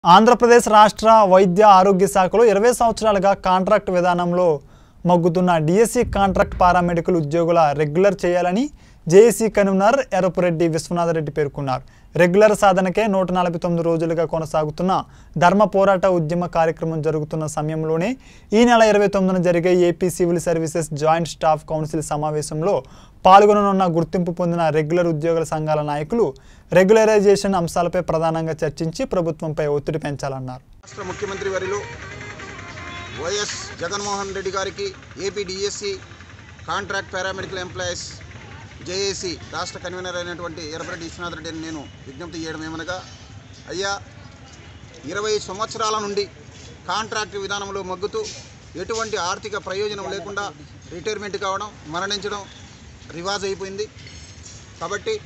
ఆంధ్రప్రదేశ్ రాష్ట్ర వైద్య ఆరోగ్య శాఖలో ఇరవై సంవత్సరాలుగా కాంట్రాక్ట్ విధానంలో మగ్గుతున్న డిఎస్సి కాంట్రాక్ట్ పారామెడికల్ ఉద్యోగుల రెగ్యులర్ చేయాలని జేఏసీ కన్వీనర్ ఎర్రపురెడ్డి విశ్వనాథరెడ్డి పేర్కొన్నారు రెగ్యులర్ సాధనకే నూట నలభై తొమ్మిది రోజులుగా కొనసాగుతున్న ధర్మ పోరాట ఉద్యమ కార్యక్రమం జరుగుతున్న సమయంలోనే ఈ నెల ఇరవై తొమ్మిదిన జరిగే AP civil services joint staff council సమావేశంలో పాల్గొననున్న గుర్తింపు పొందిన రెగ్యులర్ ఉద్యోగుల సంఘాల నాయకులు రెగ్యులరైజేషన్ అంశాలపై ప్రధానంగా చర్చించి ప్రభుత్వంపై ఒత్తిడి పెంచాలన్నారు రాష్ట్ర ముఖ్యమంత్రి వర్యులు వైఎస్ జగన్మోహన్ రెడ్డి గారికి AP DSC contract paramedical employees JAC రాష్ట్ర కన్వీనర్ అయినటువంటి ఎర్రబరెడ్డి విశ్వనాథ్ రెడ్డిని నేను విజ్ఞప్తి చేయడం ఏమనగా అయ్యా ఇరవై సంవత్సరాల నుండి కాంట్రాక్ట్ విధానంలో మగ్గుతూ ఎటువంటి ఆర్థిక ప్రయోజనం లేకుండా రిటైర్మెంట్ కావడం మరణించడం రివాజ్ అయిపోయింది కాబట్టి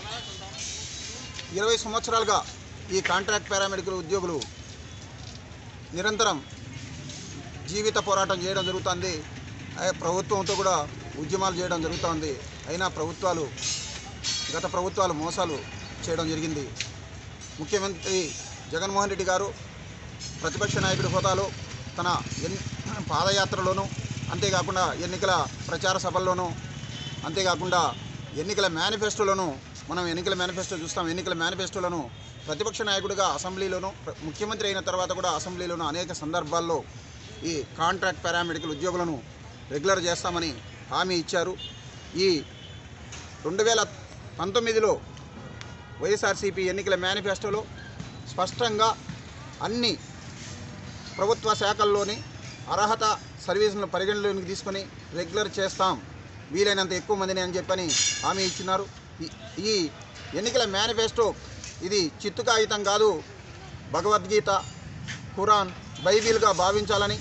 ఇరవై సంవత్సరాలుగా ఈ కాంట్రాక్ట్ పారామెడికల్ ఉద్యోగులు నిరంతరం జీవిత పోరాటం చేయడం జరుగుతుంది ఆ ప్రభుత్వంతో కూడా ఉద్యమాలు చేయడం జరుగుతుంది అయినా ప్రభుత్వాలు గత ప్రభుత్వాలు మోసాలు చేయడం జరిగింది ముఖ్యమంత్రి జగన్మోహన్ రెడ్డి గారు ప్రతిపక్ష నాయకుడి హోదాలో తన ఎన్ పాదయాత్రలోనూ అంతేకాకుండా ఎన్నికల ప్రచార సభల్లోనూ అంతేకాకుండా ఎన్నికల మేనిఫెస్టోలోనూ మనం ఎన్నికల మేనిఫెస్టో చూస్తాం ఎన్నికల మేనిఫెస్టోలను ప్రతిపక్ష నాయకుడిగా అసెంబ్లీలోనూ ప్ర- ముఖ్యమంత్రి అయిన తర్వాత కూడా అసెంబ్లీలోనూ అనేక సందర్భాల్లో ఈ కాంట్రాక్ట్ పారామెడికల్ ఉద్యోగులను రెగ్యులర్ చేస్తామని హామీ ఇచ్చారు ఈ రెండు వేల పంతొమ్మిదిలో వైఎస్ఆర్సీపీ ఎన్నికల మేనిఫెస్టోలో స్పష్టంగా అన్ని ప్రభుత్వ శాఖల్లోని అర్హత సర్వీసులను పరిగణలోకి తీసుకొని రెగ్యులర్ చేస్తాం వీలైనంత ఎక్కువ మందిని అని చెప్పని హామీ ఇచ్చినారు ఈ- ఈ ఎన్నికల మేనిఫెస్టో ఇది చిత్తు కాగితం కాదు భగవద్గీత ఖురాన్ బైబిల్గా భావించాలని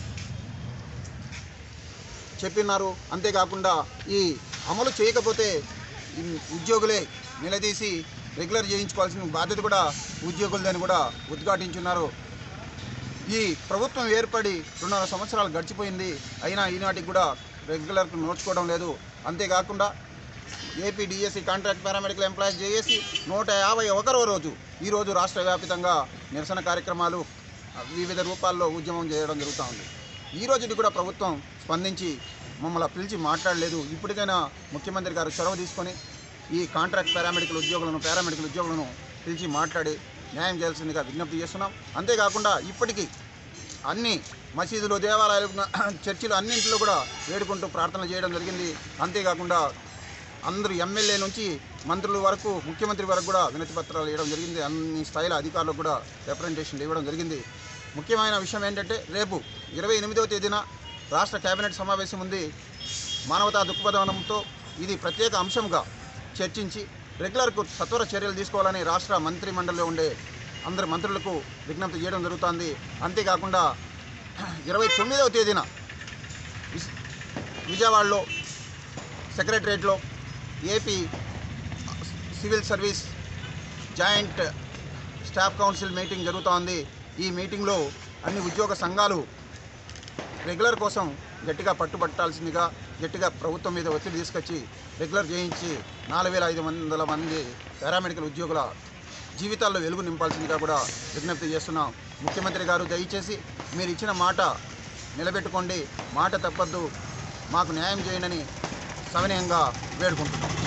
చెప్పినారు అంతేకాకుండా ఈ అమలు చేయకపోతే ఈ ఉద్యోగులే నిలదీసి రెగ్యులర్ చేయించుకోవాల్సిన బాధ్యత కూడా ఉద్యోగులదని కూడా ఉద్ఘాటించున్నారు ఈ ప్రభుత్వం ఏర్పడి రెండున్నర సంవత్సరాలు గడిచిపోయింది అయినా ఈనాటికి కూడా రెగ్యులర్కు నోచుకోవడం లేదు అంతేకాకుండా AP DSC contract paramedical employees JAC నూట యాభై ఒకరో రోజు ఈరోజు రాష్ట్ర వ్యాపితంగా నిరసన కార్యక్రమాలు ఆ, వివిధ రూపాల్లో ఉద్యమం చేయడం జరుగుతూ ఉంది ఈ రోజుది కూడా ప్రభుత్వం స్పందించి మమ్మల్ని పిలిచి మాట్లాడలేదు ఇప్పటికైనా ముఖ్యమంత్రి గారు చొరవ తీసుకొని ఈ కాంట్రాక్ట్ పారామెడికల్ ఉద్యోగులను పారామెడికల్ ఉద్యోగులను పిలిచి మాట్లాడి న్యాయం చేయాల్సిందిగా విజ్ఞప్తి చేస్తున్నాం అంతేకాకుండా ఇప్పటికీ అన్ని మసీదులు దేవాలయాలు చర్చిలు అన్నింటిలో కూడా వేడుకుంటూ ప్రార్థన చేయడం జరిగింది అంతేకాకుండా అందరూ ఎమ్మెల్యే నుంచి మంత్రుల వరకు ముఖ్యమంత్రి వరకు కూడా వినతి పత్రాలు ఇవ్వడం జరిగింది అన్ని స్థాయిల అధికారులకు కూడా రిప్రజెంటేషన్ ఇవ్వడం జరిగింది ముఖ్యమైన విషయం ఏంటంటే రేపు ఇరవై ఎనిమిదవ తేదీన రాష్ట్ర కేబినెట్ సమావేశం ఉంది మానవతా దృక్పథనంతో ఇది ప్రత్యేక అంశంగా చర్చించి రెగ్యులర్కు సత్వర చర్యలు తీసుకోవాలని రాష్ట్ర మంత్రి మండలిలో ఉండే అందరి మంత్రులకు విజ్ఞప్తి చేయడం జరుగుతుంది అంతేకాకుండా ఇరవై తొమ్మిదవ తేదీన విస్- విజయవాడలో సెక్రటరేట్లో AP civil service joint staff council meeting జరుగుతోంది ఈ మీటింగ్లో అన్ని ఉద్యోగ సంఘాలు రెగ్యులర్ కోసం గట్టిగా పట్టుబట్టాల్సిందిగా గట్టిగా ప్రభుత్వం మీద ఒత్తిడి తీసుకొచ్చి రెగ్యులర్ చేయించి నాలుగు వేల ఐదు వందల మంది పారామెడికల్ ఉద్యోగుల జీవితాల్లో వెలుగు నింపాల్సిందిగా కూడా విజ్ఞప్తి చేస్తున్నాం ముఖ్యమంత్రి గారు దయచేసి మీరు ఇచ్చిన మాట నిలబెట్టుకోండి మాట తప్పద్దు మాకు న్యాయం చేయండి సవినయంగా వేడుకుంటున్నాం